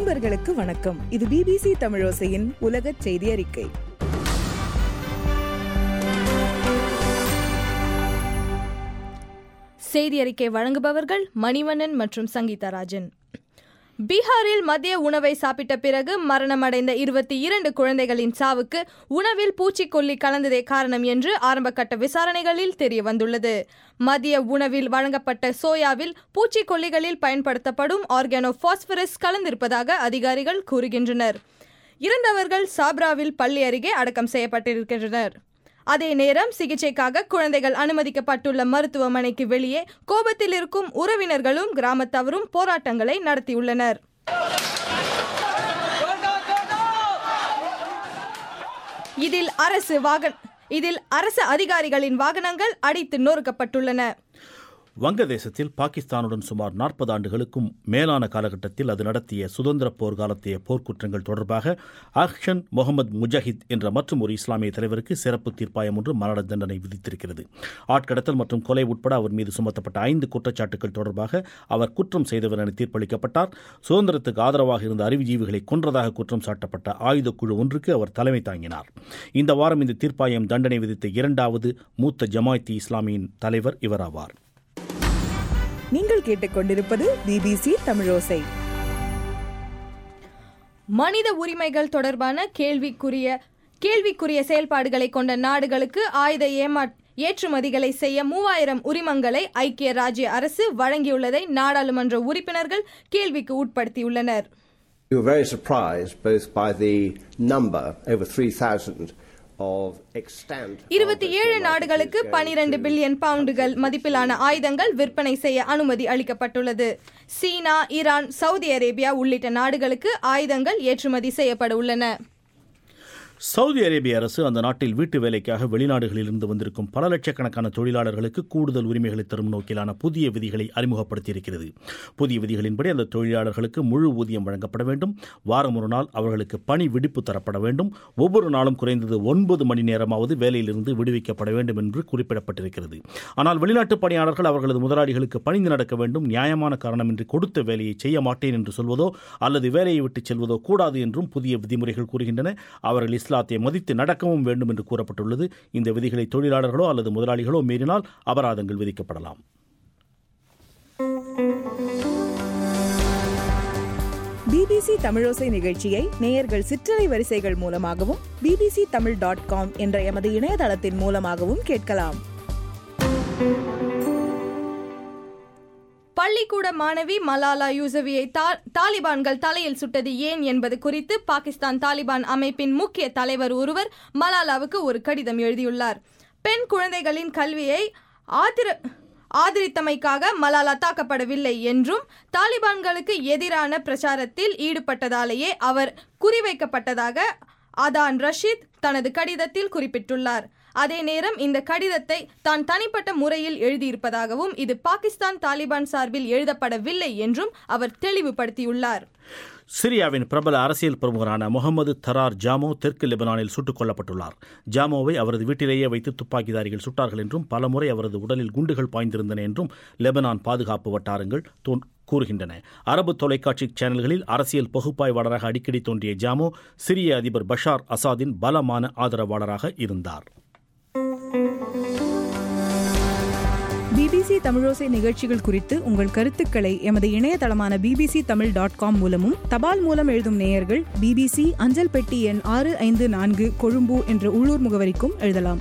நண்பர்களுக்கு வணக்கம் இது பிபிசி தமிழோசையின் உலக செய்தி அறிக்கை செய்தி அறிக்கை வழங்குபவர்கள் மணிவண்ணன் மற்றும் சங்கீதா ராஜன் பீகாரில் மதிய உணவை சாப்பிட்ட பிறகு மரணமடைந்த இருபத்தி இரண்டு குழந்தைகளின் சாவுக்கு உணவில் பூச்சிக்கொல்லி கலந்ததே காரணம் என்று ஆரம்பகட்ட விசாரணைகளில் தெரிய வந்துள்ளது மதிய உணவில் வழங்கப்பட்ட சோயாவில் பூச்சிக்கொல்லிகளில் பயன்படுத்தப்படும் ஆர்கானோ பாஸ்பரஸ் கலந்திருப்பதாக அதிகாரிகள் கூறுகின்றனர் இறந்தவர்கள் சாப்ராவில் பள்ளி அருகே அடக்கம் செய்யப்பட்டிருக்கின்றனர் அதே நேரம் சிகிச்சைக்காக குழந்தைகள் அனுமதிக்கப்பட்டுள்ள மருத்துவமனைக்கு வெளியே கோபத்தில் இருக்கும் உறவினர்களும் கிராமத்தவரும் போராட்டங்களை நடத்தியுள்ளனர் இதில் அரசு வாகன இதில் அரசு அதிகாரிகளின் வாகனங்கள் அடித்து நொறுக்கப்பட்டுள்ளன வங்கதேசத்தில் பாகிஸ்தானுடன் சுமார் நாற்பது ஆண்டுகளுக்கும் மேலான காலகட்டத்தில் அது நடத்திய சுதந்திர போர் காலத்திய போர்க்குற்றங்கள் தொடர்பாக அஹ்ஷன் முகமது முஜாஹித் என்ற மற்றும் ஒரு இஸ்லாமிய தலைவருக்கு சிறப்பு தீர்ப்பாயம் ஒன்று மரண தண்டனை விதித்திருக்கிறது ஆட்கடத்தல் மற்றும் கொலை உட்பட அவர் மீது சுமத்தப்பட்ட ஐந்து குற்றச்சாட்டுகள் தொடர்பாக அவர் குற்றம் செய்தவர் என தீர்ப்பளிக்கப்பட்டார் சுதந்திரத்துக்கு ஆதரவாக இருந்த அறிவுஜீவிகளை கொன்றதாக குற்றம் சாட்டப்பட்ட ஆயுதக்குழு ஒன்றுக்கு அவர் தலைமை தாங்கினார் இந்த வாரம் இந்த தீர்ப்பாயம் தண்டனை விதித்த இரண்டாவது மூத்த ஜமாய்த்தி இஸ்லாமியின் தலைவர் இவராவார் நீங்கள் கேட்டுக்கொண்டிருப்பது பிபிசி தமிழோசை மனித உரிமைகள் தொடர்பான கேள்விக்குரிய கேள்விக்குரிய செயல்பாடுகளை கொண்ட நாடுகளுக்கு ஆயுத ஏமா ஏற்றுமதிகளை செய்ய மூவாயிரம் உரிமங்களை ஐக்கிய ராஜ்ய அரசு வழங்கியுள்ளதை நாடாளுமன்ற உறுப்பினர்கள் கேள்விக்கு உட்படுத்தியுள்ளனர் We were very surprised both by the number, over 3,000, of extant. இருபத்தி ஏழு நாடுகளுக்கு பனிரெண்டு பில்லியன் பவுண்டுகள் மதிப்பிலான ஆயுதங்கள் விற்பனை செய்ய அனுமதி அளிக்கப்பட்டுள்ளது சீனா ஈரான் சவுதி அரேபியா உள்ளிட்ட நாடுகளுக்கு ஆயுதங்கள் ஏற்றுமதி செய்யப்பட உள்ளன சவுதி அரேபிய அரசு அந்த நாட்டில் வீட்டு வேலைக்காக வெளிநாடுகளிலிருந்து வந்திருக்கும் பல லட்சக்கணக்கான தொழிலாளர்களுக்கு கூடுதல் உரிமைகளை தரும் நோக்கிலான புதிய விதிகளை அறிமுகப்படுத்தியிருக்கிறது புதிய விதிகளின்படி அந்த தொழிலாளர்களுக்கு முழு ஊதியம் வழங்கப்பட வேண்டும் வாரம் ஒரு நாள் அவர்களுக்கு பணி விடுப்பு தரப்பட வேண்டும் ஒவ்வொரு நாளும் குறைந்தது ஒன்பது மணி நேரமாவது வேலையிலிருந்து விடுவிக்கப்பட வேண்டும் என்று குறிப்பிடப்பட்டிருக்கிறது ஆனால் வெளிநாட்டு பணியாளர்கள் அவர்களது முதலாளிகளுக்கு பணிந்து நடக்க வேண்டும் நியாயமான காரணமின்றி கொடுத்த வேலையை செய்ய மாட்டேன் என்று சொல்வதோ அல்லது வேலையை விட்டு செல்வதோ கூடாது என்றும் புதிய விதிமுறைகள் கூறுகின்றன அவர்கள் இஸ்லாத்தை மதித்து நடக்கவும் வேண்டும் என்று கூறப்பட்டுள்ளது இந்த விதிகளை தொழிலாளர்களோ அல்லது முதலாளிகளோ மீறினால் அபராதங்கள் விதிக்கப்படலாம் பிபிசி தமிழோசை நிகழ்ச்சியை நேயர்கள் சிற்றலை வரிசைகள் மூலமாகவும் பிபிசி தமிழ் டாட் காம் என்ற எமது இணையதளத்தின் மூலமாகவும் கேட்கலாம் பள்ளிக்கூட மாணவி மலாலா யூசவியை தா- தாலிபான்கள் தலையில் சுட்டது ஏன் என்பது குறித்து பாகிஸ்தான் தாலிபான் அமைப்பின் முக்கிய தலைவர் ஒருவர் மலாலாவுக்கு ஒரு கடிதம் எழுதியுள்ளார் பெண் குழந்தைகளின் கல்வியை ஆதிர ஆதரித்தமைக்காக மலாலா தாக்கப்படவில்லை என்றும் தாலிபான்களுக்கு எதிரான பிரச்சாரத்தில் ஈடுபட்டதாலேயே அவர் குறிவைக்கப்பட்டதாக அதான் ரஷீத் தனது கடிதத்தில் குறிப்பிட்டுள்ளார் அதே நேரம் இந்த கடிதத்தை தான் தனிப்பட்ட முறையில் எழுதியிருப்பதாகவும் இது பாகிஸ்தான் தாலிபான் சார்பில் எழுதப்படவில்லை என்றும் அவர் தெளிவுபடுத்தியுள்ளார் சிரியாவின் பிரபல அரசியல் பிரமுகரான முகமது தரார் ஜாமோ தெற்கு லெபனானில் சுட்டுக் கொல்லப்பட்டுள்ளார் ஜாமோவை அவரது வீட்டிலேயே வைத்து துப்பாக்கிதாரிகள் சுட்டார்கள் என்றும் பலமுறை அவரது உடலில் குண்டுகள் பாய்ந்திருந்தன என்றும் லெபனான் பாதுகாப்பு வட்டாரங்கள் தோன்- கூறுகின்றன அரபு தொலைக்காட்சி சேனல்களில் அரசியல் பகுப்பாய்வாளராக அடிக்கடி தோன்றிய ஜாமோ சிரிய அதிபர் பஷார் அசாதின் பலமான ஆதரவாளராக இருந்தார் பிபிசி தமிழோசை நிகழ்ச்சிகள் குறித்து உங்கள் கருத்துக்களை எமது இணையதளமான பிபிசி தமிழ் டாட் காம் மூலமும் தபால் மூலம் எழுதும் நேயர்கள் பிபிசி அஞ்சல் பெட்டி எண் ஆறு ஐந்து நான்கு கொழும்பு என்ற உள்ளூர் முகவரிக்கும் எழுதலாம்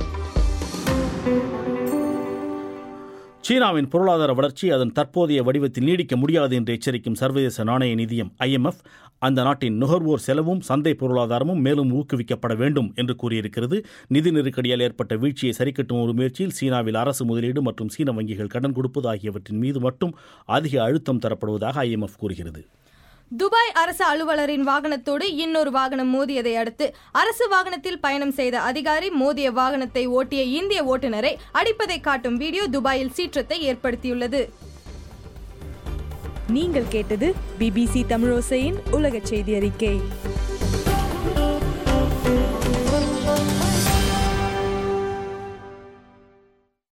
சீனாவின் பொருளாதார வளர்ச்சி அதன் தற்போதைய வடிவத்தில் நீடிக்க முடியாது என்று எச்சரிக்கும் சர்வதேச நாணய நிதியம் ஐஎம்எஃப் அந்த நாட்டின் நுகர்வோர் செலவும் சந்தை பொருளாதாரமும் மேலும் ஊக்குவிக்கப்பட வேண்டும் என்று கூறியிருக்கிறது நிதி நெருக்கடியால் ஏற்பட்ட வீழ்ச்சியை சரிக்கட்டும் ஒரு முயற்சியில் சீனாவில் அரசு முதலீடு மற்றும் சீன வங்கிகள் கடன் கொடுப்பது ஆகியவற்றின் மீது மட்டும் அதிக அழுத்தம் தரப்படுவதாக ஐஎம்எஃப் கூறுகிறது துபாய் அரசு அலுவலரின் வாகனத்தோடு இன்னொரு வாகனம் மோதியதை அடுத்து அரசு வாகனத்தில் பயணம் செய்த அதிகாரி மோதிய வாகனத்தை ஓட்டிய இந்திய ஓட்டுநரை அடிப்பதை காட்டும் வீடியோ துபாயில் சீற்றத்தை ஏற்படுத்தியுள்ளது நீங்கள் கேட்டது பிபிசி தமிழோசையின் உலக செய்தி அறிக்கை